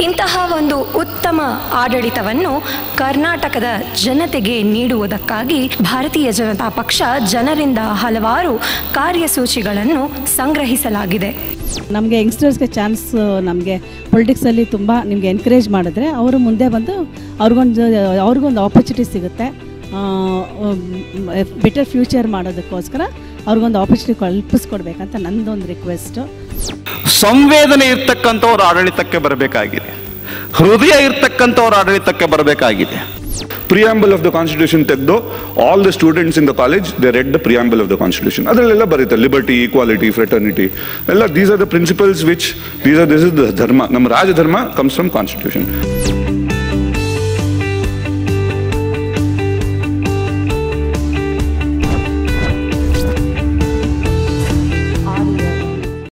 ಇಂತಹ ಒಂದು ಉತ್ತಮ ಆಡಳಿತವನ್ನು ಕರ್ನಾಟಕದ ಜನತೆಗೆ ನೀಡುವುದಕ್ಕಾಗಿ ಭಾರತೀಯ ಜನತಾ ಪಕ್ಷ ಜನರಿಂದ ಹಲವಾರು ಕಾರ್ಯಸೂಚಿಗಳನ್ನು ಸಂಗ್ರಹಿಸಲಾಗಿದೆ ನಮಗೆ ಯಂಗ್ಸ್ಟರ್ಸ್ಗೆ ಚಾನ್ಸ್ ನಮಗೆ ಪೊಲಿಟಿಕ್ಸಲ್ಲಿ ತುಂಬ ನಿಮಗೆ ಎನ್ಕರೇಜ್ ಮಾಡಿದ್ರೆ ಅವರು ಮುಂದೆ ಬಂದು ಅವ್ರಿಗೊಂದು ಅವ್ರಿಗೊಂದು ಆಪರ್ಚುನಿಟಿ ಸಿಗುತ್ತೆ ಬೆಟರ್ ಫ್ಯೂಚರ್ ಮಾಡೋದಕ್ಕೋಸ್ಕರ ಅವ್ರಿಗೊಂದು ಆಪರ್ಚುನಿಟಿ ಕಲ್ಪಿಸ್ಕೊಡ್ಬೇಕಂತ ನಂದೊಂದು ರಿಕ್ವೆಸ್ಟು ಸಂವೇದನೆ ಇರ್ತಕ್ಕಂಥವ್ರ ಆಡಳಿತಕ್ಕೆ ಬರಬೇಕಾಗಿದೆ ಹೃದಯ ಇರ್ತಕ್ಕಂಥವ್ರ ಆಡಳಿತಕ್ಕೆ ಬರಬೇಕಾಗಿದೆ ಪ್ರಿಯಾಂಬಲ್ ಆಫ್ ದ ಕಾನ್ಸ್ಟಿಟ್ಯೂಷನ್ ತೆಗೆದು all the students in the college they read the preamble of the constitution ಅದರಲ್ಲೆಲ್ಲ ಬರುತ್ತೆ ಲಿಬರ್ಟಿ ಈಕ್ವಾಲಿಟಿ ಫ್ರೆಟರ್ನಿಟಿ ಎಲ್ಲ these are the principles which these are this is the dharma ನಮ್ಮ ರಾಜಧರ್ಮ ಕಮ್ಸ್ ಫ್ರಮ್ ಕಾನ್ಸ್ಟಿಟ್ಯೂಷನ್